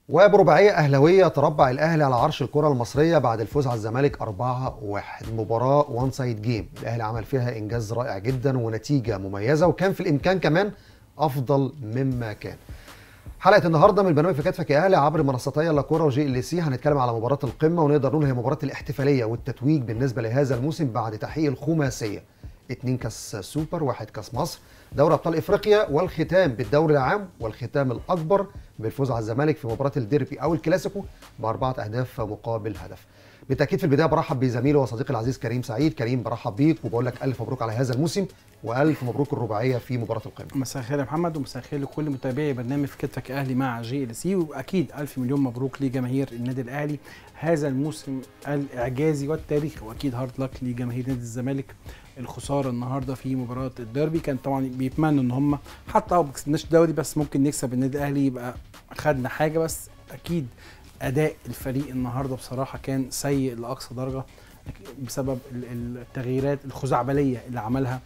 وبرباعية أهلاوية تربع الأهلي على عرش الكرة المصرية بعد الفوز على الزمالك 4-1 مباراة وان سايد جيم الأهلي عمل فيها إنجاز رائع جدا ونتيجة مميزة وكان في الإمكان كمان أفضل مما كان حلقة النهاردة من برنامج في كتفك يا أهلي عبر منصتي لا كورة وجي ال سي هنتكلم على مباراة القمة ونقدر نقول هي مباراة الاحتفالية والتتويج بالنسبة لهذا الموسم بعد تحقيق الخماسية اتنين كاس سوبر واحد كاس مصر دوري ابطال افريقيا والختام بالدوري العام والختام الاكبر بالفوز على الزمالك في مباراه الديربي او الكلاسيكو باربعه اهداف مقابل هدف بالتاكيد في البدايه برحب بزميلي وصديقي العزيز كريم سعيد كريم برحب بيك وبقول لك الف مبروك على هذا الموسم والف مبروك الرباعيه في مباراه القمه مساء الخير يا محمد ومساء الخير لكل متابعي برنامج في كتفك اهلي مع جي ال سي واكيد الف مليون مبروك لجماهير النادي الاهلي هذا الموسم الاعجازي والتاريخي واكيد هارد لك لجماهير نادي الزمالك الخساره النهارده في مباراه الديربي كان طبعا بيتمنوا ان هم حتى لو ما كسبناش الدوري بس ممكن نكسب النادي الاهلي يبقى خدنا حاجه بس اكيد اداء الفريق النهارده بصراحه كان سيء لاقصى درجه بسبب التغييرات الخزعبليه اللي عملها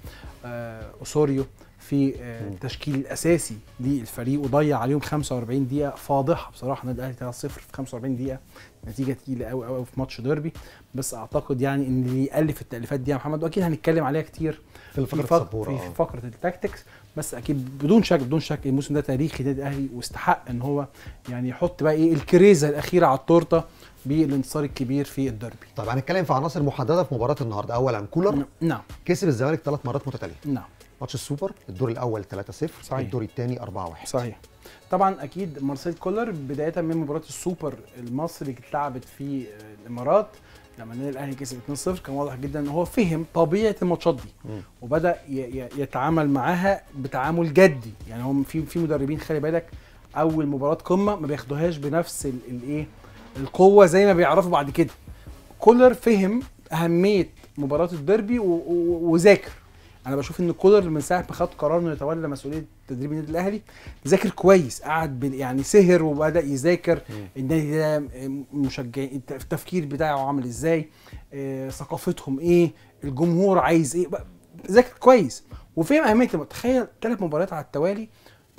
اوسوريو في التشكيل الاساسي للفريق وضيع عليهم 45 دقيقه فاضحه بصراحه النادي الاهلي 3-0 في 45 دقيقه نتيجه تقيله قوي قوي في ماتش ديربي بس اعتقد يعني ان اللي يالف التاليفات دي يا محمد واكيد هنتكلم عليها كتير في في, فقره فق... في فقره التاكتكس بس اكيد بدون شك بدون شك الموسم ده تاريخي للنادي الاهلي واستحق ان هو يعني يحط بقى ايه الكريزه الاخيره على التورته بالانتصار الكبير في الديربي طيب هنتكلم في عناصر محدده في مباراه النهارده اولا كولر نعم كسب الزمالك ثلاث مرات متتاليه نعم ماتش السوبر الدور الاول 3-0 صحيح. الدور الثاني 4-1 صحيح طبعا اكيد مارسيل كولر بدايه من مباراه السوبر المصري اللي اتلعبت في الامارات لما النادي الاهلي كسب 2-0 كان واضح جدا ان هو فهم طبيعه الماتشات دي مم. وبدا يتعامل معاها بتعامل جدي يعني هم في في مدربين خلي بالك اول مباراه قمه ما بياخدوهاش بنفس الايه القوه زي ما بيعرفوا بعد كده كولر فهم اهميه مباراه الديربي وذاكر انا بشوف ان كولر من ساعه ما خد قرار انه يتولى مسؤوليه تدريب النادي الاهلي ذاكر كويس قعد يعني سهر وبدا يذاكر النادي ده مشجعين التفكير بتاعه عامل ازاي آه، ثقافتهم ايه الجمهور عايز ايه ذاكر كويس وفهم اهميه تخيل ثلاث مباريات على التوالي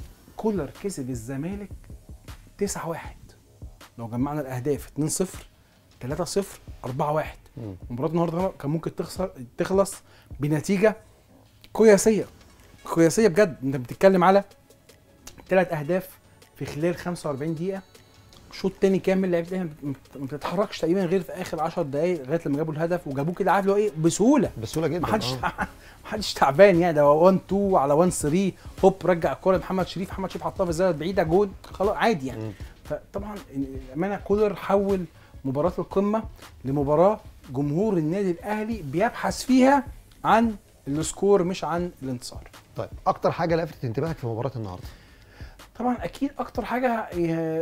كولر كسب الزمالك 9 1 لو جمعنا الاهداف 2 0 3 0 4 1 مباراه النهارده كان ممكن تخسر تخلص بنتيجه قياسيه قياسيه بجد انت بتتكلم على ثلاث اهداف في خلال 45 دقيقه شوط تاني كامل لعيبه الاهلي ما بتتحركش تقريبا غير في اخر 10 دقائق لغايه لما جابوا الهدف وجابوه كده عارف اللي هو ايه بسهوله بسهوله جدا ما حدش آه. ما حدش تعبان يعني ده 1 2 على 1 3 هوب رجع الكوره لمحمد شريف محمد شريف حطها في الزاويه البعيده جول خلاص عادي يعني مم. فطبعا الامانه كولر حول مباراه القمه لمباراه جمهور النادي الاهلي بيبحث فيها عن السكور مش عن الانتصار طيب اكتر حاجه لفتت انتباهك في مباراه النهارده طبعا اكيد اكتر حاجه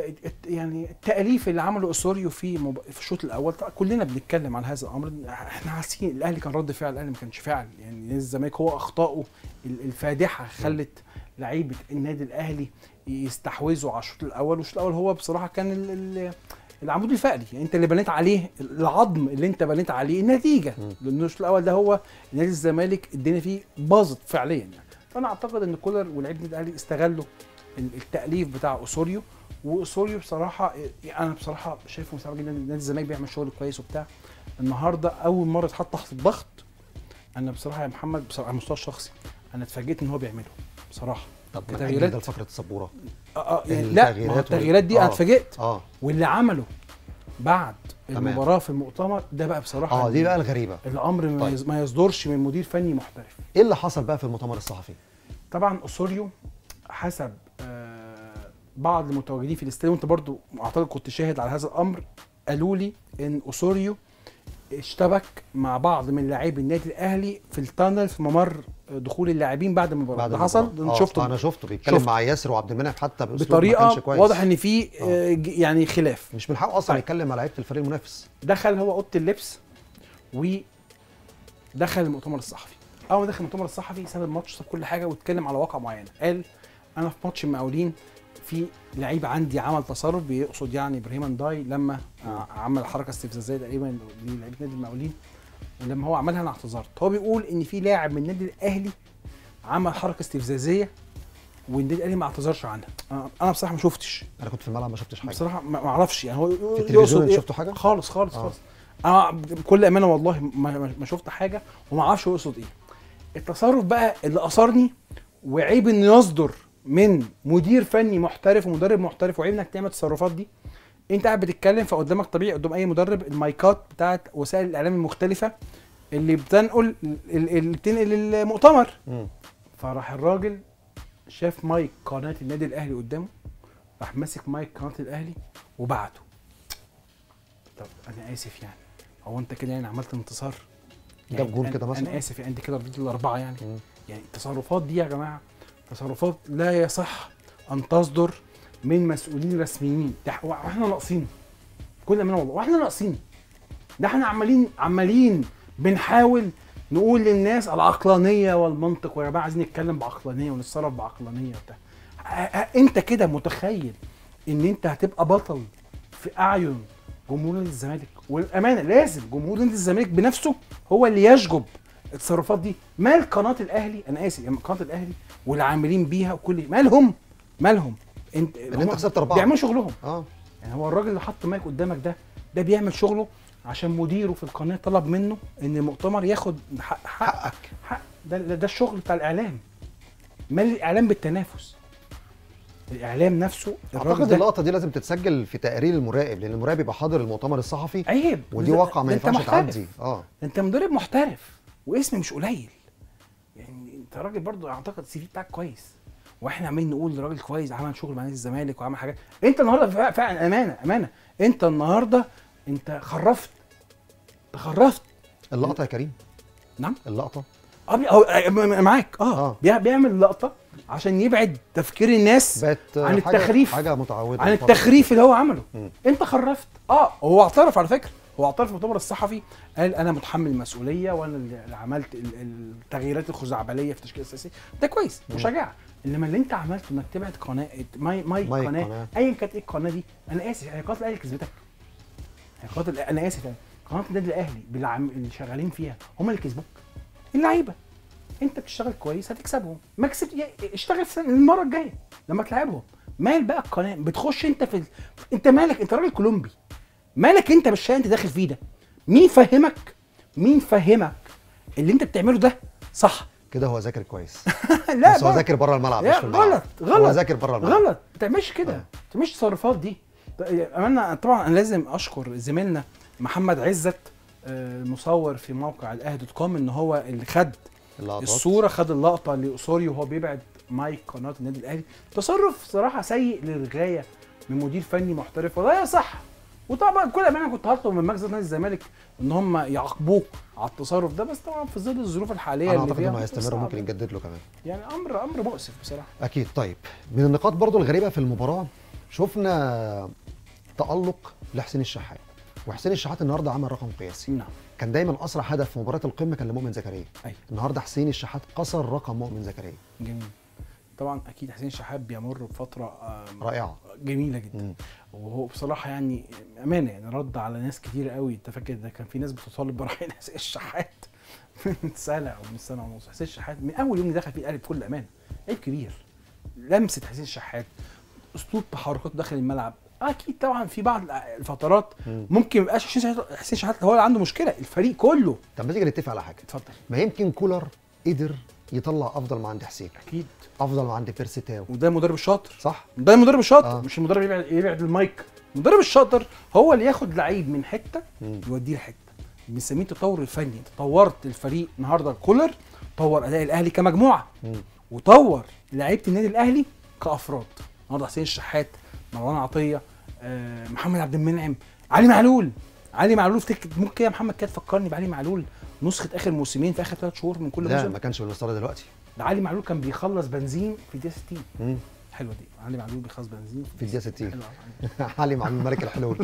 يعني التاليف اللي عمله اسوريو في مب... في الشوط الاول طبعا كلنا بنتكلم على هذا الامر احنا عارفين الاهلي كان رد فعل الاهلي ما كانش فعل يعني نادي الزمالك هو اخطائه الفادحه خلت لعيبه النادي الاهلي يستحوذوا على الشوط الاول والشوط الاول هو بصراحه كان ال... ال... العمود الفقري يعني انت اللي بنيت عليه العظم اللي انت بنيت عليه النتيجه لان الشوط الاول ده هو نادي الزمالك الدنيا فيه باظت فعليا يعني فانا اعتقد ان كولر ولاعيبه النادي الاهلي استغلوا التاليف بتاع اوسوريو واوسوريو بصراحه انا بصراحه شايفه مستوعب جدا نادي الزمالك بيعمل شغل كويس وبتاع النهارده اول مره اتحط تحت الضغط انا بصراحه يا محمد بصراحه على المستوى الشخصي انا اتفاجئت ان هو بيعمله بصراحه طب كتغييرات ده لفقره السبوره اه اه يعني لا ما هو التغييرات دي آه. انا اتفاجئت اه واللي عمله بعد تمام. المباراه في المؤتمر ده بقى بصراحه اه دي بقى الغريبه الامر ما طيب. يز- ما يصدرش من مدير فني محترف ايه اللي حصل بقى في المؤتمر الصحفي طبعا اسوريو حسب آه، بعض المتواجدين في الاستاد وانت برضو اعتقد كنت شاهد على هذا الامر قالوا لي ان اسوريو اشتبك مع بعض من لاعبي النادي الاهلي في التانل في ممر دخول اللاعبين بعد المباراه بعد ده حصل المباراة. انت آه، شفته انا شفته بيتكلم شفته. مع ياسر وعبد المنعم حتى باسلوب ما بطريقه كانش كويس واضح ان في آه، ج- يعني خلاف مش من حقه اصلا طيب. يتكلم مع لعيبه الفريق المنافس دخل هو اوضه اللبس ودخل المؤتمر الصحفي اول ما دخل المؤتمر الصحفي ساب الماتش ساب كل حاجه واتكلم على واقعه معينه قال انا في ماتش المقاولين في لعيب عندي عمل تصرف بيقصد يعني ابراهيم انداي لما ع- عمل حركه استفزازيه تقريبا للعيبه نادي المقاولين ولما هو عملها انا اعتذرت هو بيقول ان في لاعب من النادي الاهلي عمل حركه استفزازيه والنادي الاهلي ما اعتذرش عنها انا أنا بصراحه ما شفتش انا كنت في الملعب ما شفتش حاجه بصراحه ما ما اعرفش يعني هو في التلفزيون انت إيه؟ شفتوا حاجه خالص خالص آه. خالص انا بكل امانه والله ما, ما- ما شفت حاجه وما اعرفش هو يقصد ايه التصرف بقى اللي اثرني وعيب انه يصدر من مدير فني محترف ومدرب محترف وعيب انك تعمل التصرفات دي انت قاعد بتتكلم فقدامك طبيعي قدام اي مدرب المايكات بتاعت وسائل الاعلام المختلفه اللي بتنقل ال- اللي بتنقل المؤتمر مم. فراح الراجل شاف مايك قناه النادي الاهلي قدامه راح ماسك مايك قناه الاهلي وبعته طب انا اسف يعني هو انت كده يعني عملت انتصار جاب جول أنا- كده مثلا؟ انا اسف يعني انت كده رضيت الاربعه يعني مم. يعني التصرفات دي يا جماعه تصرفات لا يصح ان تصدر من مسؤولين رسميين ده إح- واحنا ناقصين كل امانه والله واحنا ناقصين ده احنا عمالين عمالين بنحاول نقول للناس العقلانيه والمنطق ويا جماعه عايزين نتكلم بعقلانيه ونتصرف بعقلانيه وبتاع ه- ه- انت كده متخيل ان انت هتبقى بطل في اعين جمهور نادي الزمالك والامانه لازم جمهور نادي الزمالك بنفسه هو اللي يشجب التصرفات دي مال قناه الاهلي انا اسف يعني قناه الاهلي والعاملين بيها وكل مالهم مالهم انت ان انت هم خسرت اربعه بيعملوا شغلهم اه يعني هو الراجل اللي حط مايك قدامك ده ده بيعمل شغله عشان مديره في القناه طلب منه ان المؤتمر ياخد حق حق, حقك حق ده, ده, ده الشغل بتاع الاعلام مال الاعلام بالتنافس الاعلام نفسه الراجل اعتقد ده اللقطه دي لازم تتسجل في تقرير المراقب لان المراقب يبقى حاضر المؤتمر الصحفي عيب ودي ده- واقعه ما ده أنت ينفعش محترف. تعدي اه ده انت مدرب محترف واسم مش قليل يعني انت راجل برضو اعتقد السي في بتاعك كويس واحنا عمالين نقول ده راجل كويس عمل شغل مع نادي الزمالك وعمل حاجات انت النهارده فع- فعلا امانه امانه انت النهارده انت خرفت انت خرفت اللقطه يا كريم نعم اللقطه اه بي- أو- آه، م- معاك اه, آه. بيع- بيعمل لقطه عشان يبعد تفكير الناس بقت عن حاجة التخريف. حاجه متعوده عن الفترة. التخريف اللي هو عمله مم. انت خرفت اه هو اعترف على فكره هو اعترف في المؤتمر الصحفي قال انا متحمل المسؤوليه وانا اللي عملت ال- التغييرات الخزعبليه في التشكيل الاساسي ده كويس مم. وشجاعه انما اللي انت عملته انك تبعد قناه ماي ماي مايك قناه قناة. ايا كانت ايه القناه دي انا اسف هي قناه الاهلي كسبتك هي قناه الأ- انا اسف يعني قناه النادي الاهلي بالعم... اللي شغالين فيها هم اللي كسبوك اللعيبه انت بتشتغل كويس هتكسبهم ما كسبت يا- اشتغل السنة- المره الجايه لما تلعبهم مال بقى القناه بتخش انت في ال... انت مالك انت راجل كولومبي مالك انت بالشيء انت داخل فيه ده مين فهمك مين فهمك اللي انت بتعمله ده صح كده هو ذاكر كويس لا بس هو بقى. ذاكر بره الملعب مش لا في الملعب غلط هو غلط ذاكر بره الملعب غلط ما تعملش كده آه. ما تعملش التصرفات دي امانه طبعا انا لازم اشكر زميلنا محمد عزت آه، مصور في موقع الاهلي دوت كوم ان هو اللي خد اللقطات الصوره خد اللقطه لاوسوريو وهو بيبعد مايك قناه النادي الاهلي تصرف صراحه سيء للغايه من مدير فني محترف ولا صح وطبعا كل امانه كنت هطلب من مجلس نادي الزمالك ان هم يعاقبوك على التصرف ده بس طبعا في ظل الظروف الحاليه انا اللي اعتقد فيها انه هيستمر صعب. ممكن يجدد له كمان يعني امر امر مؤسف بصراحه اكيد طيب من النقاط برضو الغريبه في المباراه شفنا تالق لحسين الشحات وحسين الشحات النهارده عمل رقم قياسي نعم كان دايما اسرع هدف في مباراه القمه كان لمؤمن زكريا ايوه النهارده حسين الشحات كسر رقم مؤمن زكريا جميل طبعا اكيد حسين شحات بيمر بفتره آم، رائعه جميله جدا مم. وهو بصراحه يعني امانه يعني رد على ناس كتير قوي انت فاكر ده كان في ناس بتطالب برحيل حسين الشحات من سنه او من سنه ونص حسين الشحات من اول يوم اللي دخل فيه الاهلي بكل امانه عيب كبير لمسه حسين الشحات اسلوب تحركاته داخل الملعب اكيد طبعا في بعض الفترات مم. ممكن ما يبقاش حسين شحات حسين شحات هو اللي عنده مشكله الفريق كله طب ما تيجي نتفق على حاجه اتفضل ما يمكن كولر قدر يطلع افضل ما عند حسين اكيد افضل ما عند بيرسي تاو وده المدرب الشاطر صح ده المدرب الشاطر آه. آه. مش المدرب يبعد, يبعد المايك المدرب الشاطر هو اللي ياخد لعيب من حته مم. يوديه لحته بنسميه التطور الفني انت طورت الفريق النهارده كولر طور اداء الاهلي كمجموعه مم. وطور لعيبه النادي الاهلي كافراد النهارده حسين الشحات مروان عطيه آه، محمد عبد المنعم علي معلول علي معلول افتكر ممكن كده يا محمد كده تفكرني بعلي معلول نسخه اخر موسمين في اخر ثلاث شهور من كل لا موسم ما كانش بالمستوى ده دلوقتي ده علي معلول كان بيخلص بنزين في دقيقه 60 مم. حلوه دي علي معلول بيخلص بنزين في الدقيقه 60 حلوة. علي معلول ملك الحلول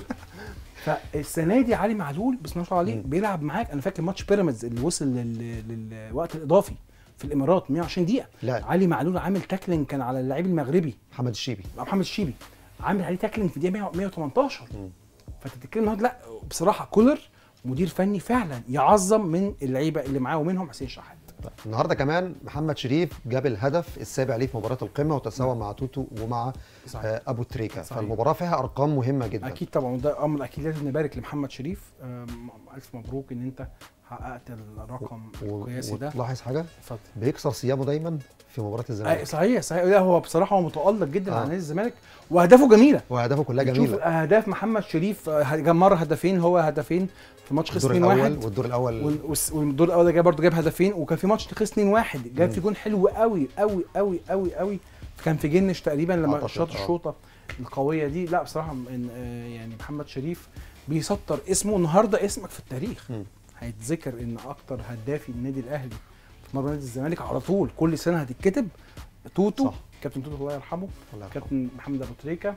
فالسنه دي علي معلول بسم الله ما شاء الله عليه مم. بيلعب معاك انا فاكر ماتش بيراميدز اللي وصل لل- للوقت الاضافي في الامارات 120 دقيقه لا علي معلول عامل تاكلينج كان على اللاعب المغربي محمد الشيبي محمد الشيبي عامل عليه تاكلينج في دقيقه 100 118 مم. فانت بتتكلم النهارده لا بصراحه كولر مدير فني فعلا يعظم من اللعيبه اللي معاه ومنهم حسين شحات النهارده كمان محمد شريف جاب الهدف السابع ليه في مباراه القمه وتساوى مع توتو ومع صحيح. آه، ابو تريكه صحيح. فالمباراه فيها ارقام مهمه جدا اكيد طبعا وده امر اكيد لازم نبارك لمحمد شريف أم، الف مبروك ان انت حققت الرقم و- القياسي ده وتلاحظ حاجه اتفضل بيكسر صيامه دايما في مباراه أي الزمالك صحيح صحيح لا هو بصراحه هو متالق جدا آه. على نادي الزمالك واهدافه جميله واهدافه كلها شوف جميله اهداف محمد شريف آه، جاب مره هدفين هو هدفين في ماتش خلص الدور 2 الاول 1 والدور الاول وال- والس- والدور الاول ده جاب برضه جاب هدفين وكان في ماتش خلص 2 1 جاب مم. في جون حلو قوي قوي قوي قوي قوي كان في جنش تقريبا لما أعتقد، شاط آه. الشوطه القويه دي لا بصراحه من آه، يعني محمد شريف بيسطر اسمه النهارده اسمك في التاريخ مم. هيتذكر ان اكتر هدافي النادي الاهلي في مرمى نادي الزمالك على طول كل سنه هتتكتب توتو صح. كابتن توتو الله يرحمه الله يرحمه. كابتن محمد ابو تريكه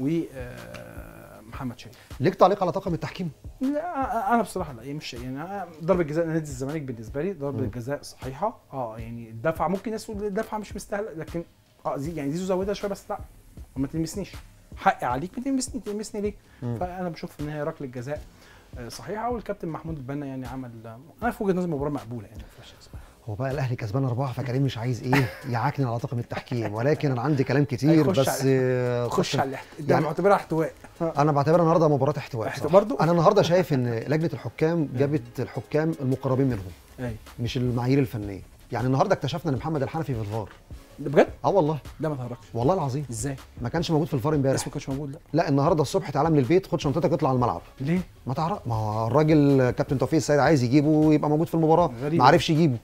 ومحمد شريف ليك تعليق على طاقم التحكيم لا انا بصراحه لا مش يعني أنا- ضربه جزاء نادي الزمالك بالنسبه لي ضربه مم. جزاء صحيحه اه يعني الدفع ممكن الناس تقول الدفع مش مستاهله لكن اه زي يعني زيزو زودها شويه بس لا ما تلمسنيش حقي عليك ما تلمسني تلمسني ليه؟ مم. فانا بشوف ان هي ركله جزاء آه، صحيحه والكابتن محمود البنا يعني عمل انا في وجهه نظري مباراه مقبوله يعني ما فيهاش اسمها. هو بقى الاهلي كسبان اربعه فكريم مش عايز ايه يعكنن على طاقم التحكيم ولكن انا عندي كلام كتير هيخش بس على- آه، خش خش- على الاحت... ده يعني- معتبرها احتواء انا بعتبرها النهارده مباراه احتواء احتواء بصراحة. برضو؟ انا النهارده شايف ان لجنه الحكام جابت الحكام المقربين منهم ايوه مش المعايير الفنيه يعني النهارده اكتشفنا ان محمد الحنفي في الفار ده بجد؟ اه والله ده ما تهرجش والله العظيم ازاي؟ ما كانش موجود في الفار امبارح اسمه كانش موجود لا لا النهارده الصبح تعالى من البيت خد شنطتك اطلع على الملعب ليه؟ ما تعرف ما هو الراجل كابتن توفيق السيد عايز يجيبه ويبقى موجود في المباراه غريب. ما عرفش يجيبه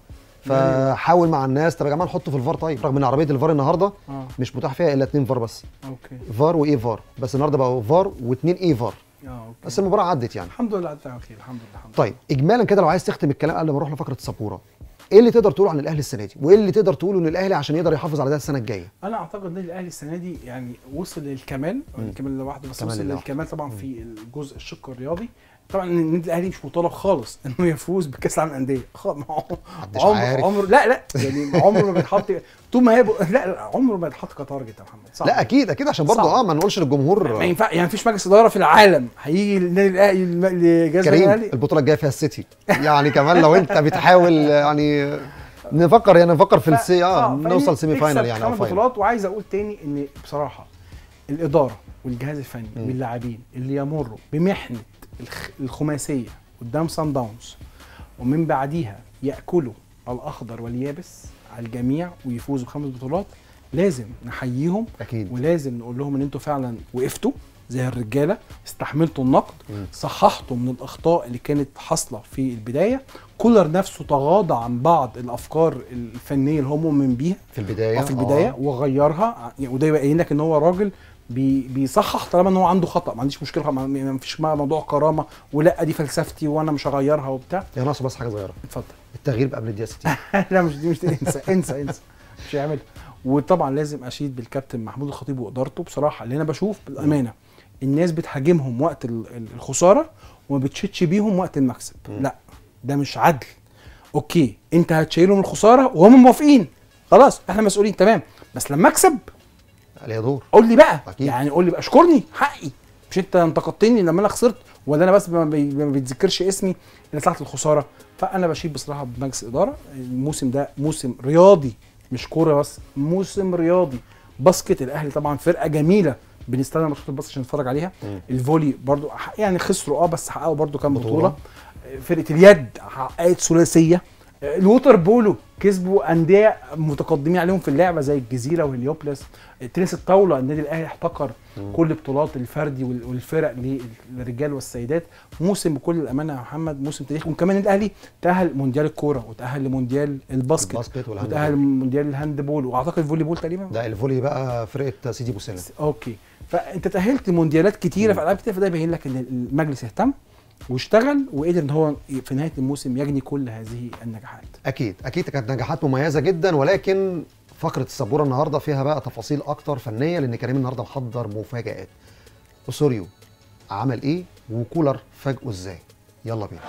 فحاول مع الناس طب يا جماعه نحطه في الفار طيب رغم ان عربيه الفار النهارده اه مش متاح فيها الا اتنين فار بس اوكي فار وايه فار بس النهارده بقى فار واتنين ايه فار اه اوكي بس المباراه عدت يعني الحمد لله عدت على خير الحمد لله الحمد طيب اجمالا كده لو عايز تختم الكلام قبل ما نروح لفقره السبوره ايه اللي تقدر تقوله عن الاهلي السنه دي وايه اللي تقدر تقوله ان الاهلي عشان يقدر يحافظ على ده السنه الجايه انا اعتقد النادي الاهلي السنه دي يعني وصل للكمال مم. الكمال لوحده بس كمال وصل لله. للكمال طبعا في الجزء الشق الرياضي طبعا النادي الاهلي مش مطالب خالص انه يفوز بكاس العالم للانديه خ- ما هو- محدش عمر عارف. عمر لا لا يعني عمره ما بيتحط طول ما هي ب... لا لا عمره ما بيتحط كتارجت يا محمد صعب لا اكيد اكيد عشان برضه صعب. اه ما نقولش للجمهور ما ينفع يعني مفيش مجلس اداره في العالم هيجي النادي الاهلي الم- لجهاز كريم الاهلي البطوله الجايه فيها السيتي يعني كمان لو انت بتحاول يعني نفكر يعني نفكر في السي اه صعب. نوصل سيمي تكسب فاينل يعني او خمس فاينل بطولات وعايز اقول تاني ان بصراحه الاداره والجهاز الفني مم. واللاعبين اللي يمروا بمحنه الخ- الخماسيه قدام سان داونز ومن بعديها ياكلوا الاخضر واليابس على الجميع ويفوزوا بخمس بطولات لازم نحييهم اكيد ولازم نقول لهم ان انتوا فعلا وقفتوا زي الرجاله استحملتوا النقد مم. صححتوا من الاخطاء اللي كانت حاصله في البدايه كولر نفسه تغاضى عن بعض الافكار الفنيه اللي هو مؤمن بيها في البدايه في البدايه آه. وغيرها يعني وده يبين لك ان هو راجل بي بيصحح طالما ان هو عنده خطا ما عنديش مشكله ما ما فيش موضوع كرامه ولا دي فلسفتي وانا مش هغيرها وبتاع يا ناقصه بس حاجه صغيره اتفضل التغيير قبل الدقيقه 60 لا مش دي مش دي انسى انسى انسى مش هيعملها وطبعا لازم اشيد بالكابتن محمود الخطيب وادارته بصراحه اللي انا بشوف بالامانه الناس بتهاجمهم وقت ال- ال- الخساره وما بتشيدش بيهم وقت المكسب مم. لا ده مش عدل اوكي انت هتشيلهم الخساره وهم موافقين خلاص احنا مسؤولين تمام بس لما اكسب عليها دور قول لي بقى أكيد. يعني قول لي بقى اشكرني حقي مش انت انتقدتني لما انا خسرت ولا انا بس ما بي- ما بيتذكرش اسمي اللي ساعه الخساره فانا بشيد بصراحه بمجلس الاداره الموسم ده موسم رياضي مش كوره بس موسم رياضي باسكت الاهلي طبعا فرقه جميله بنستنى ماتشات الباسكت عشان نتفرج عليها مم. الفولي برضو ح- يعني خسروا اه بس حققوا برضو كام بطولة. بطوله فرقه اليد حققت ثلاثيه الووتر بولو كسبوا انديه متقدمين عليهم في اللعبه زي الجزيره وهليوبلس تنس الطاوله النادي الاهلي احتكر مم. كل بطولات الفردي وال- والفرق للرجال والسيدات موسم بكل الامانه يا محمد موسم تاريخي وكمان النادي الاهلي تاهل مونديال الكوره وتاهل لمونديال الباسكت الباسكت والهاند وتاهل مونديال الهاند بول واعتقد الفولي بول تقريبا ده الفولي بقى فرقه سيدي بوسينا اوكي فانت تاهلت مونديالات كتيره في العاب كتير فده يبين لك ان المجلس اهتم واشتغل وقدر ان هو في نهايه الموسم يجني كل هذه النجاحات اكيد اكيد كانت نجاحات مميزه جدا ولكن فقره السبوره النهارده فيها بقى تفاصيل اكتر فنيه لان كريم النهارده محضر مفاجات اسوريو عمل ايه وكولر فاجئه ازاي يلا بينا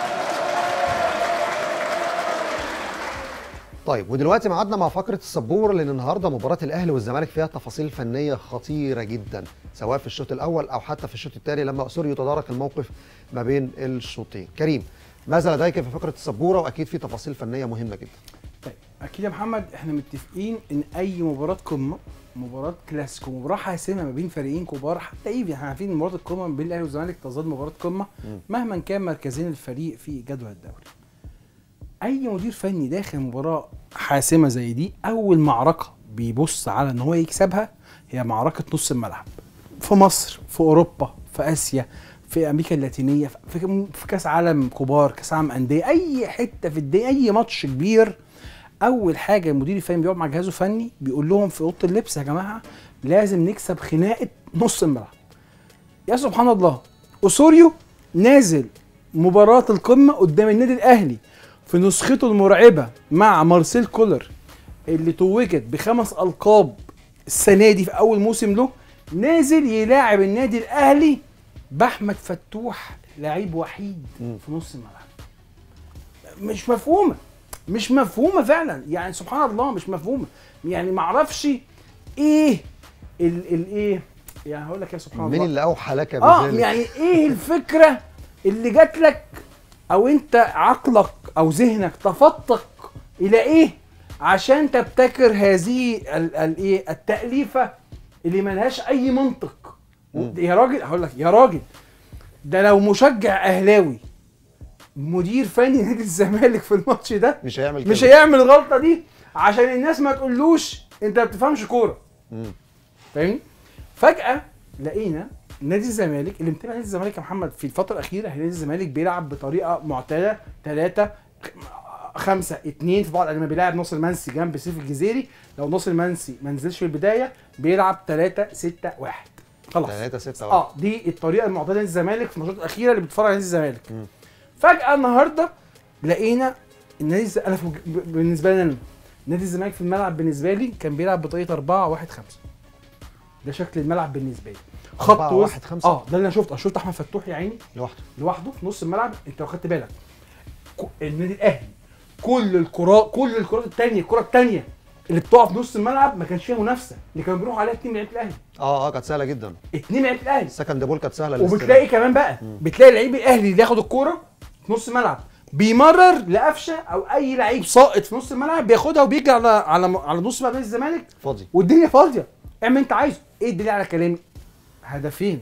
طيب ودلوقتي ميعادنا مع فقره السبوره لان النهارده مباراه الاهلي والزمالك فيها تفاصيل فنيه خطيره جدا سواء في الشوط الاول او حتى في الشوط الثاني لما اسوريو تدارك الموقف ما بين الشوطين كريم ماذا لديك في فقره السبوره واكيد في تفاصيل فنيه مهمه جدا اكيد يا محمد احنا متفقين ان اي مباراه قمه مباراه كلاسيكو مباراه حاسمه ما بين فريقين كبار حتى ايه احنا عارفين ان مباراه القمه ما بين الاهلي والزمالك تظل مباراه قمه مم. مهما كان مركزين الفريق في جدول الدوري اي مدير فني داخل مباراه حاسمه زي دي اول معركه بيبص على ان هو يكسبها هي معركه نص الملعب في مصر في اوروبا في اسيا في امريكا اللاتينيه في, في كاس عالم كبار كاس عالم انديه اي حته في الدنيا اي ماتش كبير اول حاجه المدير الفني بيقعد مع جهازه الفني بيقول لهم في اوضه اللبس يا جماعه لازم نكسب خناقه نص الملعب يا سبحان الله اسوريو نازل مباراه القمه قدام النادي الاهلي في نسخته المرعبه مع مارسيل كولر اللي توجت بخمس القاب السنه دي في اول موسم له نازل يلاعب النادي الاهلي باحمد فتوح لعيب وحيد مم. في نص الملعب مش مفهومه مش مفهومه فعلا يعني سبحان الله مش مفهومه يعني معرفش ايه ال الايه يعني هقول لك يا سبحان مين الله اللي اوحى لك اه بذلك يعني ايه الفكره اللي جات لك او انت عقلك او ذهنك تفتق الى ايه عشان تبتكر هذه ال- الايه التاليفه اللي ملهاش اي منطق مم. يا راجل هقول لك يا راجل ده لو مشجع اهلاوي مدير فني نادي الزمالك في الماتش ده مش هيعمل كده مش هيعمل الغلطه دي عشان الناس ما تقولوش انت ما بتفهمش كوره مم. فاهمني؟ فجأة لقينا نادي الزمالك اللي متابع نادي الزمالك يا محمد في الفترة الأخيرة نادي الزمالك بيلعب بطريقة معتادة ثلاثة خمسة اتنين في بعض لما بيلعب ناصر منسي جنب سيف الجزيري لو ناصر منسي ما نزلش في البداية بيلعب ثلاثة ستة واحد خلاص 3 6 اه دي الطريقة المعتادة لنادي الزمالك في الماتشات الأخيرة اللي بتتفرج على نادي الزمالك مم. فجأة النهاردة لقينا النادي الز- انا في- ب- بالنسبة لي انا نادي الزمالك في الملعب بالنسبة لي كان بيلعب بطريقة 4 1 5 ده شكل الملعب بالنسبة لي خط 4 وسط 1 5 اه ده اللي انا شفته أنا شفت احمد فتوح يا عيني لوحده لوحده في نص الملعب انت لو خدت بالك كو- النادي الاهلي كل الكرات كل الكرات الثانيه الكره الثانيه اللي بتقع في نص الملعب ما كانش فيها منافسه اللي كانوا بيروحوا عليها اتنين لعيبه الاهلي اه اه كانت سهله جدا اتنين لعيبه الاهلي السكند بول كانت سهله الاستلام. وبتلاقي كمان بقى بتلاقي لعيب الاهلي اللي ياخد الكوره في نص الملعب بيمرر لقفشه او اي لعيب ساقط في نص الملعب بياخدها وبيجري على على على نص ملعب نادي الزمالك فاضي والدنيا فاضيه اعمل انت عايزه ايه الدليل على كلامي هدفين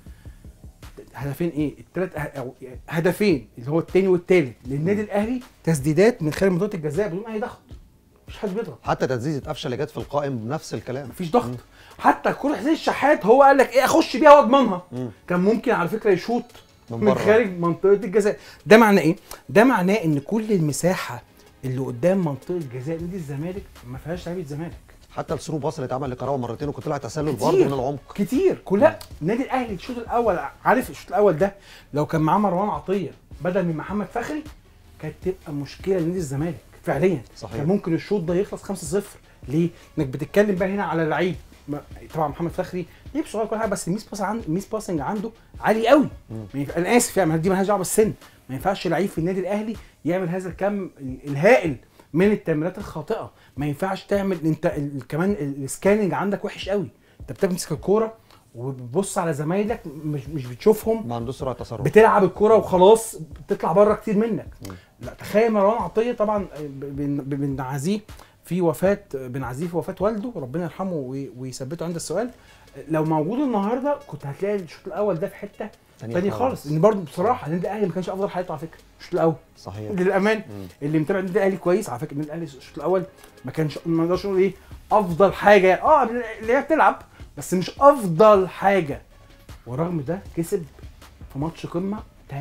هدفين ايه الثلاث أو هدفين اللي هو الثاني والثالث للنادي الاهلي تسديدات من خارج منطقه الجزاء بدون اي ضغط مفيش حد بيضغط حتى تسديده قفشه اللي جت في القائم بنفس الكلام مفيش ضغط حتى الكره حسين الشحات هو قال لك ايه اخش بيها واضمنها مم. كان ممكن على فكره يشوط من من, بره. خارج منطقه الجزاء ده معناه ايه ده معناه ان كل المساحه اللي قدام منطقه جزاء نادي الزمالك ما فيهاش لعيبه الزمالك حتى الثرو باص اللي اتعمل لكراوه مرتين وكنت طلع تسلل كتير. برضه من العمق كتير كلها النادي الاهلي الشوط الاول عارف الشوط الاول ده لو كان معاه مروان عطيه بدل من محمد فخري كانت تبقى مشكله لنادي الزمالك فعليا صحيح. كان ممكن الشوط ده يخلص 5-0 ليه؟ انك بتتكلم بقى هنا على لعيب ما- طبعا محمد فخري لعيب صغير كل حاجه بس الميس باس عنده الميس باسنج عنده عالي قوي ما ينفع- انا اسف يعني دي مالهاش دعوه بالسن ما ينفعش لعيب في النادي الاهلي يعمل هذا الكم الهائل من التمريرات الخاطئه ما ينفعش تعمل انت ال- كمان ال- السكاننج عندك وحش قوي انت بتمسك الكوره وبتبص على زمايلك مش مش بتشوفهم ما عندوش سرعه تصرف بتلعب الكرة وخلاص بتطلع بره كتير منك لا تخيل مروان عطيه طبعا بن- بنعزيه في وفاه بنعزيه في وفاه والده ربنا يرحمه وي- ويثبته عند السؤال لو موجود النهارده كنت هتلاقي الشوط الاول ده في حته تانية تاني خالص. خالص ان برضه بصراحه النادي الاهلي ما كانش افضل حالته على فكره الشوط الاول صحيح للامان مم. اللي متابع النادي الاهلي كويس على فكره النادي الاهلي الشوط الاول ما كانش ما نقدرش نقول ايه افضل حاجه اه اللي هي بتلعب بس مش افضل حاجه ورغم ده كسب في ماتش قمه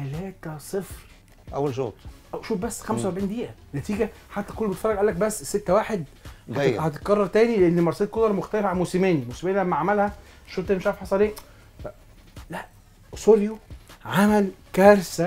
3-0 اول شوط أو شوف بس 45 دقيقه نتيجه حتى كل بيتفرج قال لك بس 6 1 جاية. هتتكرر تاني لان مارسيل كولر مختلف عن موسيماني موسيماني لما عملها الشوط التاني مش عارف حصل ايه ف- لا سوريو عمل كارثه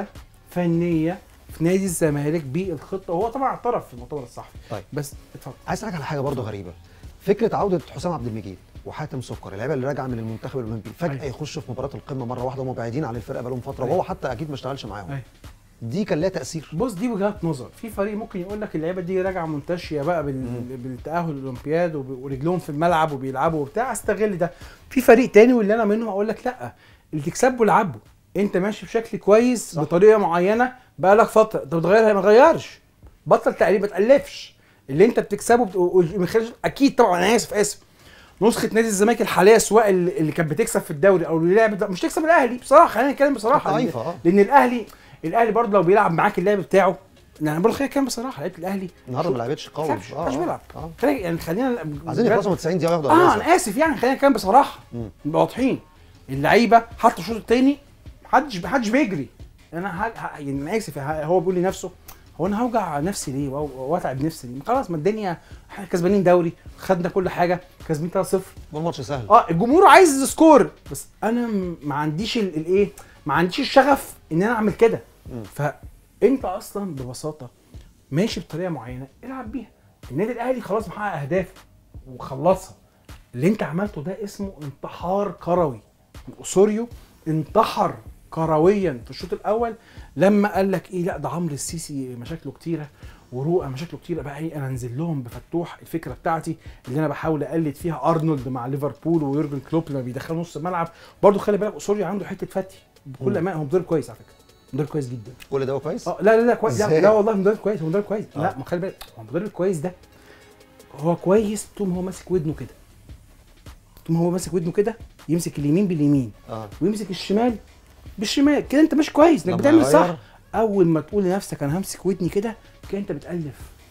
فنيه في نادي الزمالك بالخطه وهو طبعا اعترف في المؤتمر الصحفي طيب. بس اتفضل عايز اسالك على حاجه برضه غريبه فكره عوده حسام عبد المجيد وحاتم سكر اللعيبه اللي راجعه من المنتخب الاولمبي فجاه أيوة. يخشوا في مباراه القمه مره واحده وهم بعيدين عن الفرقه بقالهم فتره أيوة. وهو حتى اكيد ما اشتغلش معاهم أيوة. دي كان لها تاثير بص دي وجهات نظر في فريق ممكن يقول لك اللعيبه دي راجعه منتشيه بقى بال... بالتاهل الاولمبياد وب... ورجلهم في الملعب وبيلعبوا وبتاع استغل ده في فريق تاني واللي انا منهم اقول لك لا اللي تكسبه العبه انت ماشي بشكل كويس صح. صح. بطريقه معينه بقى لك فتره انت بتغيرها ما تغيرش بطل تقليب ما تالفش اللي انت بتكسبه بت... و- من خلال اكيد طبعا انا اسف اسف نسخه نادي الزمالك الحاليه سواء اللي اللي كانت بتكسب في الدوري او اللي لعبت مش تكسب الاهلي بصراحه خلينا نتكلم بصراحه كانت ضعيفة، اه. لان, لأن الاهلي الاهلي برضه لو بيلعب معاك اللعب بتاعه يعني برضه خلينا نتكلم بصراحه لعيبه الاهلي النهارده ما لعبتش قوي مش مش بيلعب اه خلينا يعني خلينا عايزين يخلصوا من 90 دقيقه وياخدوا اه اجازه انا اسف يعني خلينا نتكلم بصراحه مم. نبقى واضحين اللعيبه حتى الشوط الثاني محدش محدش بيجري انا ه... ه... يعني انا اسف ه- هو بيقول لنفسه هو انا هوجع نفسي ليه وأو- واتعب نفسي ليه خلاص ما الدنيا احنا كسبانين دوري خدنا كل حاجه كسبين 3-0 والماتش سهل اه الجمهور عايز سكور بس انا م- ما عنديش ال- الايه ما عنديش الشغف ان انا اعمل كده مم. فانت اصلا ببساطه ماشي بطريقه معينه العب بيها النادي الاهلي خلاص محقق اهدافه وخلصها اللي انت عملته ده اسمه انتحار كروي اسوريو انتحر كرويا في الشوط الاول لما قال لك ايه لا ده عمرو السيسي مشاكله كتيره ورؤى مشاكله كتيره بقى ايه انا انزل لهم بفتوح الفكره بتاعتي اللي انا بحاول اقلد فيها ارنولد مع ليفربول ويورجن كلوب لما بيدخلوا نص الملعب برضو خلي بالك اسوريو عنده حته فتي بكل مم. امانه هو مدرب كويس على فكره مدرب كويس جدا كل ده هو كويس اه لا لا لا كويس لا, إزاي؟ لا والله مدرب كويس هو مدرب كويس آه. لا ما خلي بالك هو مدرب كويس ده هو كويس طول ما هو ماسك ودنه كده طول ما هو ماسك ودنه كده يمسك اليمين باليمين اه ويمسك الشمال بالشمال كده انت ماشي كويس انك لما بتعمل صح يغير- اول ما تقول لنفسك انا همسك ودني كده كده انت بتالف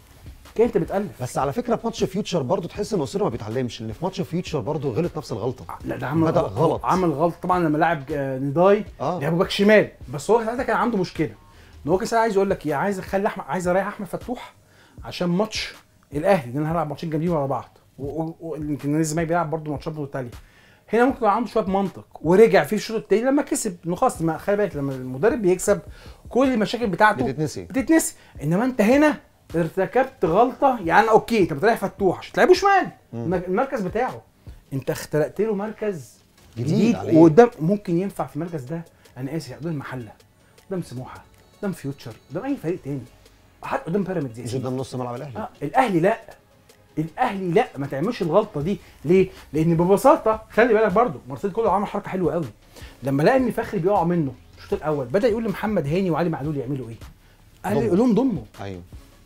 كده انت بتالف بس على فكره في ماتش فيوتشر برضه تحس ان اسوري ما بيتعلمش ان في ماتش فيوتشر برضه غلط نفس الغلطه لا ده عمل بدأ غلط غلط. عمل غلط طبعا لما لعب آه، نداي اه لعبه باك شمال بس هو ساعتها كان عنده مشكله ان هو كان ساعتها عايز يقول لك يا عايز اخلي احمد عايز اريح احمد فتوح عشان ماتش الاهلي لان انا هلعب ماتشين جامدين ورا بعض و- و- ويمكن نادي الزمالك بيلعب برضه ماتشات متتاليه هنا ممكن يبقى عنده شويه منطق ورجع فيه الشوط التاني لما كسب انه خلاص ما خلي بالك لما المدرب بيكسب كل المشاكل بتاعته بتتنسي بتتنسي انما انت هنا ارتكبت غلطه يعني اوكي انت بتريح فتوح عشان تلعبه شمال مم. المركز بتاعه انت اخترقت له مركز جديد جديد عليه. وقدام ممكن ينفع في المركز ده انا اسف قدام المحله قدام سموحه قدام فيوتشر قدام اي فريق تاني حتى قدام بيراميدز يا مش سيدي. قدام نص ملعب الاهلي اه الاهلي لا الاهلي لا ما تعملش الغلطه دي ليه؟ لان ببساطه خلي بالك برضو مارسيل كولر عمل حركه حلوه قوي لما لقى ان فخري بيقع منه الشوط الاول بدا يقول لمحمد هاني وعلي معلول يعملوا ايه؟ قال لي ضمه. قول لهم ضموا ايوه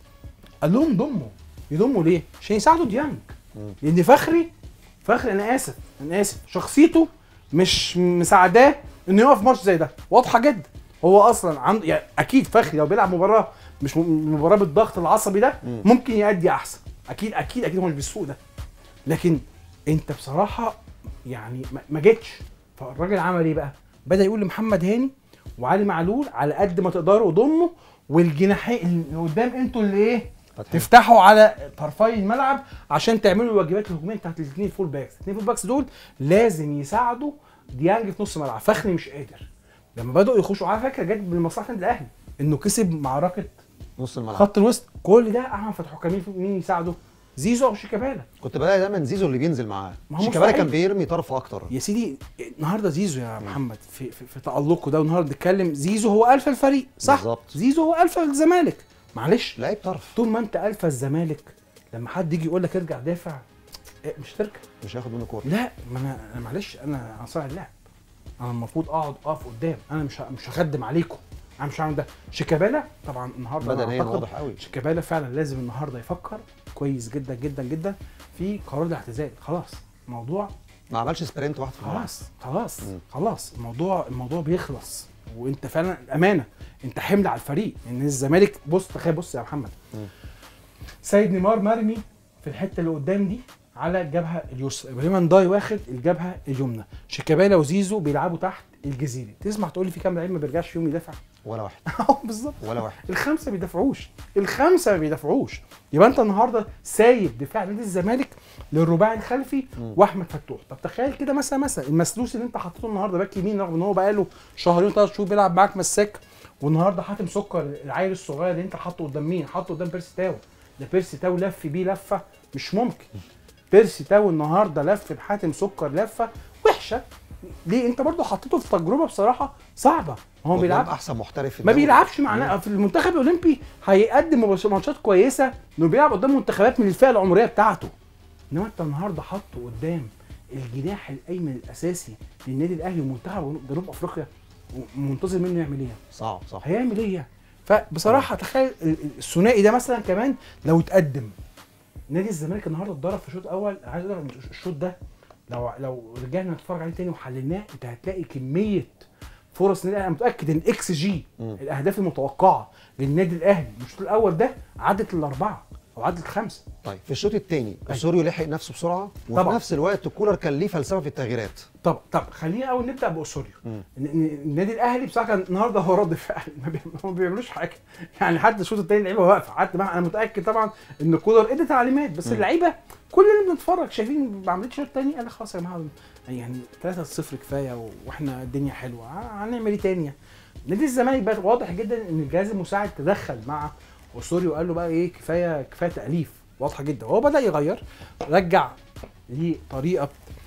قال لهم ضموا يضموا ليه؟ عشان يساعدوا ديانج مم. لان فخري فخري انا اسف انا اسف شخصيته مش مساعداه انه يقف في ماتش زي ده واضحه جدا هو اصلا عنده يعني اكيد فخري لو بيلعب مباراه مش م- مباراه بالضغط العصبي ده مم. ممكن يأدي احسن اكيد اكيد اكيد هو مش بالسوق ده لكن انت بصراحه يعني ما- ما جيتش فالراجل عمل ايه بقى؟ بدا يقول لمحمد هاني وعلي معلول على قد ما تقدروا ضموا والجناحين اللي قدام انتوا اللي ايه؟ فتحي. تفتحوا على طرفي الملعب عشان تعملوا الواجبات الهجوميه بتاعت الاثنين فول باكس، الاثنين فول باكس دول لازم يساعدوا ديانج في نص الملعب، فخري مش قادر. لما بدأوا يخشوا على فكره جت من مصلحه النادي الاهلي انه كسب معركه نص الملعب خط الوسط، كل ده احمد فتحي كان مين يساعده؟ زيزو او شيكابالا. كنت بلاقي دايما زيزو اللي بينزل معاه ما هو شيكابالا مستحيل. كان بيرمي طرف اكتر يا سيدي النهارده زيزو يا محمد في في, في تألقه ده والنهارده بنتكلم زيزو هو الفا الفريق صح؟ بالظبط. زيزو هو الفا الزمالك معلش لعيب طرف طول ما انت الفا الزمالك لما حد يجي يقول لك ارجع دافع إيه، مش تركب مش هياخد منه كوره لا ما انا انا معلش انا انا صانع اللعب انا المفروض اقعد اقف قدام انا مش ه- مش هخدم عليكم انا مش هعمل ده شيكابالا طبعا النهارده أنا بدنيا أعتقد واضح قوي شيكابالا فعلا لازم النهارده يفكر كويس جدا جدا جدا في قرار الاعتزال خلاص الموضوع ما عملش سبرنت واحد في الملعب خلاص خلاص مم. خلاص الموضوع الموضوع بيخلص وانت فعلا امانه انت حمل على الفريق ان الزمالك بص تخيل بص يا محمد مم. سيد نيمار مرمي في الحته اللي قدام دي على الجبهه اليسرى ابراهيم نداي واخد الجبهه اليمنى شيكابالا وزيزو بيلعبوا تحت الجزيري تسمع تقول لي في كام لعيب ما بيرجعش فيهم يدافع ولا واحد اهو بالظبط ولا واحد الخمسه ما بيدافعوش الخمسه ما بيدافعوش يبقى انت النهارده سايب دفاع نادي الزمالك للرباعي الخلفي مم. واحمد فتوح طب تخيل كده مثلا مثلا المسلوس اللي انت حطيته النهارده باك يمين رغم ان هو بقاله شهرين ثلاث شهور بيلعب معاك مساك والنهارده حاتم سكر العيل الصغير اللي انت حاطه قدام مين؟ حاطه قدام بيرسي تاو ده بيرسي تاو لف بيه لفه مش ممكن بيرسي تاو النهارده لف بحاتم سكر لفه وحشه ليه انت برضو حطيته في تجربه بصراحه صعبه هو قدام بيلعب احسن محترف في ما الدوري. بيلعبش مع في المنتخب الاولمبي هيقدم مباش- ماتشات كويسه انه بيلعب قدام منتخبات من الفئه العمريه بتاعته انما انت النهارده حاطه قدام الجناح الايمن الاساسي للنادي الاهلي ومنتخب جنوب افريقيا ومنتظر منه يعمل ايه؟ صعب صح هيعمل ايه؟ فبصراحه تخيل ال- ال- الثنائي ده مثلا كمان لو اتقدم نادي الزمالك النهارده اتضرب في الشوط الاول عايز اقول لك إن الشوط ده لو لو رجعنا نتفرج عليه تاني وحللناه انت هتلاقي كميه فرص النادي الاهلي انا متاكد ان اكس جي مم. الاهداف المتوقعه للنادي الاهلي من الشوط الاول ده عدت الاربعه او عدت الخمسه طيب في الشوط الثاني اسوريو لحق نفسه بسرعه وفي طبعا. نفس الوقت كولر كان ليه فلسفه في التغييرات طب طب خلينا اول نبدا باوسوريو مم. إن- إن النادي الاهلي بصراحه كان النهارده هو رد فعل ما بي- ما بيعملوش حاجه يعني حتى الشوط الثاني اللعيبه واقفه حتى بقى انا متاكد طبعا ان كولر ادى تعليمات بس مم. اللعيبه كل اللي بنتفرج شايفين بعمليه الشوط الثاني قال لك خلاص يا جماعه يعني 3-0 كفايه و- واحنا الدنيا حلوه ه- هنعمل ايه تاني نادي الزمالك بقى واضح جدا ان الجهاز المساعد تدخل مع اوسوريو وقال له بقى ايه كفايه كفايه تاليف واضحه جدا وهو بدا يغير رجع لطريقه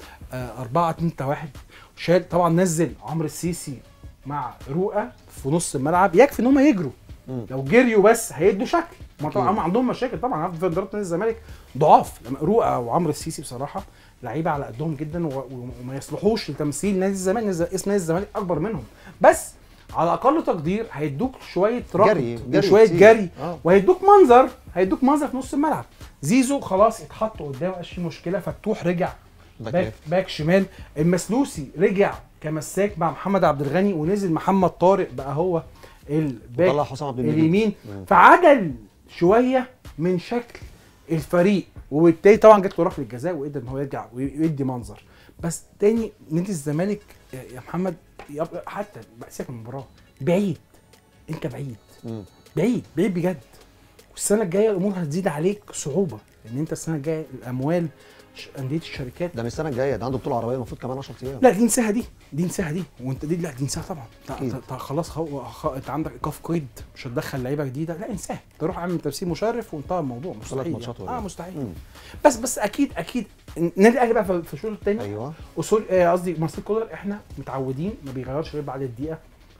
4 2 1 شال طبعا نزل عمرو السيسي مع رؤى في نص الملعب يكفي ان هم يجروا مم. لو جريوا بس هيدوا شكل ما طبعا أكيد. هم عندهم مشاكل طبعا عارف في اداره نادي الزمالك ضعاف لما رؤى وعمرو السيسي بصراحه لعيبه على قدهم جدا و- و- وما يصلحوش لتمثيل نادي الزمالك نادي- اسم نادي الزمالك اكبر منهم بس على اقل تقدير هيدوك شويه ركض جري- جري وشويه كتير. جري آه. وهيدوك منظر هيدوك منظر في نص الملعب زيزو خلاص اتحط قدامه مبقاش فيه مشكله فتوح رجع باك باك ليفت. باك شمال المسلوسي رجع كمساك مع محمد عبد الغني ونزل محمد طارق بقى هو الباك وطلع حسام عبد المجيد اليمين مم. فعدل شويه من شكل الفريق وبالتالي طبعا جات له ركله الجزاء وقدر ان هو يرجع ويدي منظر بس تاني نادي الزمالك يا يا محمد يب- حتى بقى سيبك من المباراه بعيد انت بعيد مم. بعيد بعيد بجد والسنه الجايه الامور هتزيد عليك صعوبه لان انت السنه الجايه الاموال ش- انديه الشركات ده من السنه الجايه ده عنده بطوله عربيه المفروض كمان 10 ايام لا دي نساها دي دي نساها دي وانت دي لا دي نساها طبعا انت- أكيد. انت خلاص خو... خ... انت عندك ايقاف قيد مش هتدخل لعيبه جديده لا انساها تروح اعمل تمثيل مشرف وانتهى الموضوع مستحيل ماتشات يعني. ولا اه إيه؟ مستحيل مم. بس بس اكيد اكيد النادي الاهلي بقى في في الشوط الثاني ايوه اصول آه، قصدي مارسيل كولر احنا متعودين ما بيغيرش غير بعد الدقيقه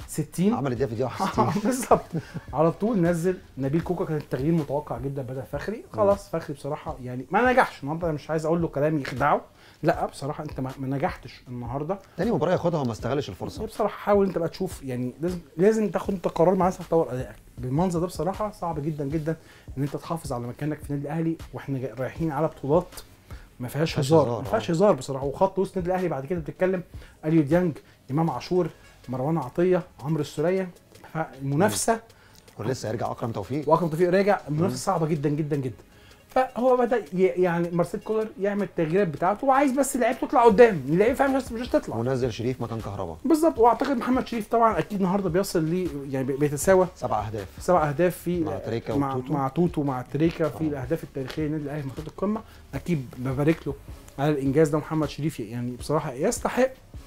60 عمل الدقيقه في دقيقه 61 بالظبط على طول نزل نبيل كوكا كان التغيير متوقع جدا بدل فخري خلاص فخري بصراحه يعني ما نجحش النهارده أنا مش عايز اقول له كلام يخدعه لا بصراحه انت ما ما نجحتش النهارده تاني مباراه ياخدها وما استغلش هي الفرصه بصراحه حاول انت بقى تشوف يعني لازم لازم تاخد انت قرار مع نفسك تطور ادائك بالمنظر ده بصراحه صعب جدا جدا ان انت تحافظ على مكانك في النادي الاهلي واحنا جاي- رايحين على بطولات ما فيهاش فيهاش هزار هزار، ما فيهاش آه. هزار بصراحه وخط وسط النادي الاهلي بعد كده بتتكلم اليو ديانج امام عاشور مروان عطيه عمرو السوليه فالمنافسه ولسه هيرجع اكرم توفيق واكرم توفيق راجع المنافسه صعبه جدا جدا جدا فهو بدا ي- يعني مارسيل كولر يعمل التغييرات بتاعته وعايز بس اللعيبه تطلع قدام اللعيبه فعلا مش مش هتطلع ونزل شريف مكان كهربا بالظبط واعتقد محمد شريف طبعا اكيد النهارده بيصل ليه يعني بي- بيتساوى سبع اهداف سبع اهداف في مع تريكا مع, وتوتو. مع توتو مع تريكا في آه. الاهداف التاريخيه للنادي الاهلي في منطقه القمه اكيد ببارك له على الانجاز ده محمد شريف يعني بصراحه يستحق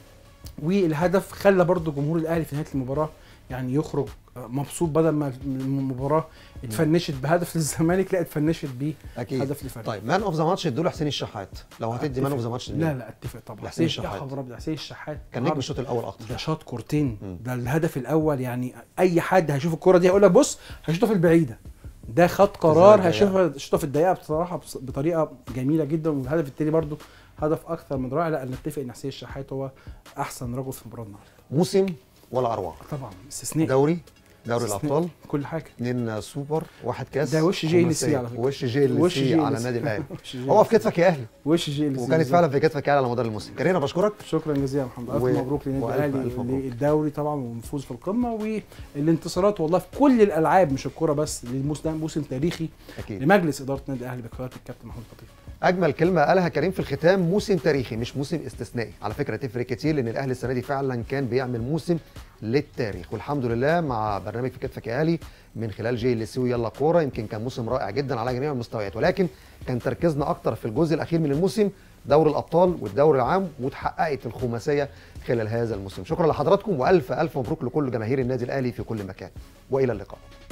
والهدف خلى برضو جمهور الاهلي في نهايه المباراه يعني يخرج مبسوط بدل ما المباراه اتفنشت بهدف للزمالك لا اتفنشت اكيد بهدف لفريق طيب مان اوف ذا ماتش ادوا له حسين الشحات لو هتدي مان اوف ذا ماتش لا لا اتفق طبعا لحسين حسين يا الشحات. خبر ابيض حسين الشحات كان نجم الشوط الاول اكتر ده شاط كورتين مم. ده الهدف الاول يعني اي حد هيشوف الكره دي هيقول لك بص هشوطها في البعيده ده خد قرار الدقيقة. هيشوفها هيشوطها في الدقيقه بصراحه بص- بطريقه جميله جدا والهدف التاني برضو هدف اكثر من رائع لا نتفق ان حسين الشحات هو احسن رجل في المباراه النهارده موسم ولا اروع طبعا استثناء دوري دوري استثناء. الابطال كل حاجه اثنين سوبر واحد كاس ده وش جي ال سي خماسية. على فكرة. وش جي ال وش سي جي على ال سي. النادي الاهلي وش جي هو ال في كتفك يا اهلي وش جي ال سي وكانت فعلا في كتفك يا اهلي على مدار الموسم كرينا بشكرك شكرا جزيلا يا محمد الف و- مبروك للنادي وألف الاهلي ألف مبروك. للدوري طبعا والفوز في القمه والانتصارات والله في كل الالعاب مش الكوره بس للموسم ده موسم تاريخي اكيد لمجلس اداره النادي الاهلي بقياده الكابتن محمود خطيب اجمل كلمه قالها كريم في الختام موسم تاريخي مش موسم استثنائي على فكره تفرق كتير لان الاهلي السنه دي فعلا كان بيعمل موسم للتاريخ والحمد لله مع برنامج في كتفك يا اهلي من خلال جي ال سي ويلا كوره يمكن كان موسم رائع جدا على جميع المستويات ولكن كان تركيزنا اكتر في الجزء الاخير من الموسم دوري الابطال والدوري العام واتحققت الخماسيه خلال هذا الموسم شكرا لحضراتكم والف الف مبروك لكل جماهير النادي الاهلي في كل مكان والى اللقاء